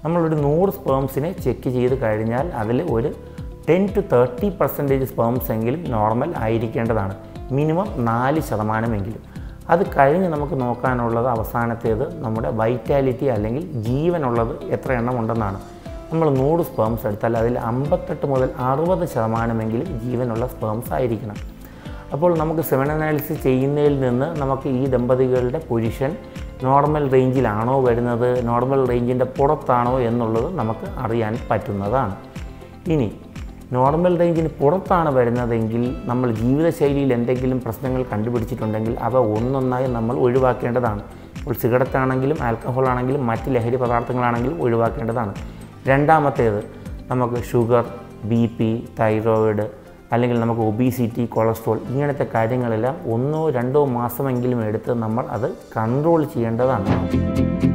നമ്മളൊരു നൂറ് സ്പേംസിനെ ചെക്ക് ചെയ്ത് കഴിഞ്ഞാൽ അതിൽ ഒരു ten to thirty percentage sperms എങ്കിലും നോർമൽ ആയിരിക്കേണ്ടതാണ് മിനിമം നാല് ശതമാനമെങ്കിലും അത് കഴിഞ്ഞ് നമുക്ക് നോക്കാനുള്ളത് അവസാനത്തേത് നമ്മുടെ വൈറ്റാലിറ്റി അല്ലെങ്കിൽ ജീവനുള്ളത് എത്ര എണ്ണം ഉണ്ടെന്നാണ് നമ്മൾ നൂറ് സ്പേംസ് എടുത്താൽ അതിൽ അമ്പത്തെട്ട് മുതൽ അറുപത് ശതമാനമെങ്കിലും ജീവനുള്ള സ്പേംസ് ആയിരിക്കണം അപ്പോൾ നമുക്ക് സെവൻ അനാലിസിസ് ചെയ്യുന്നതിൽ നിന്ന് നമുക്ക് ഈ ദമ്പതികളുടെ പൊസിഷൻ നോർമൽ റേഞ്ചിലാണോ വരുന്നത് നോർമൽ റേഞ്ചിൻ്റെ പുറത്താണോ എന്നുള്ളത് നമുക്ക് അറിയാൻ പറ്റുന്നതാണ് ഇനി നോർമൽ റേഞ്ചിന് പുറത്താണ് വരുന്നതെങ്കിൽ നമ്മൾ ജീവിതശൈലിയിൽ എന്തെങ്കിലും പ്രശ്നങ്ങൾ കണ്ടുപിടിച്ചിട്ടുണ്ടെങ്കിൽ അവ ഒന്നൊന്നായി നമ്മൾ ഒഴിവാക്കേണ്ടതാണ് ഇപ്പോൾ സിഗരറ്റ് ആണെങ്കിലും ആൽക്കഹോൾ ആണെങ്കിലും മറ്റ് ലഹരി പദാർത്ഥങ്ങളാണെങ്കിലും ഒഴിവാക്കേണ്ടതാണ് രണ്ടാമത്തേത് നമുക്ക് ഷുഗർ ബി പി തൈറോയിഡ് അല്ലെങ്കിൽ നമുക്ക് ഒബീസിറ്റി കൊളസ്ട്രോൾ ഇങ്ങനത്തെ കാര്യങ്ങളെല്ലാം ഒന്നോ രണ്ടോ മാസമെങ്കിലും എടുത്ത് നമ്മൾ അത് കൺട്രോൾ ചെയ്യേണ്ടതാണ്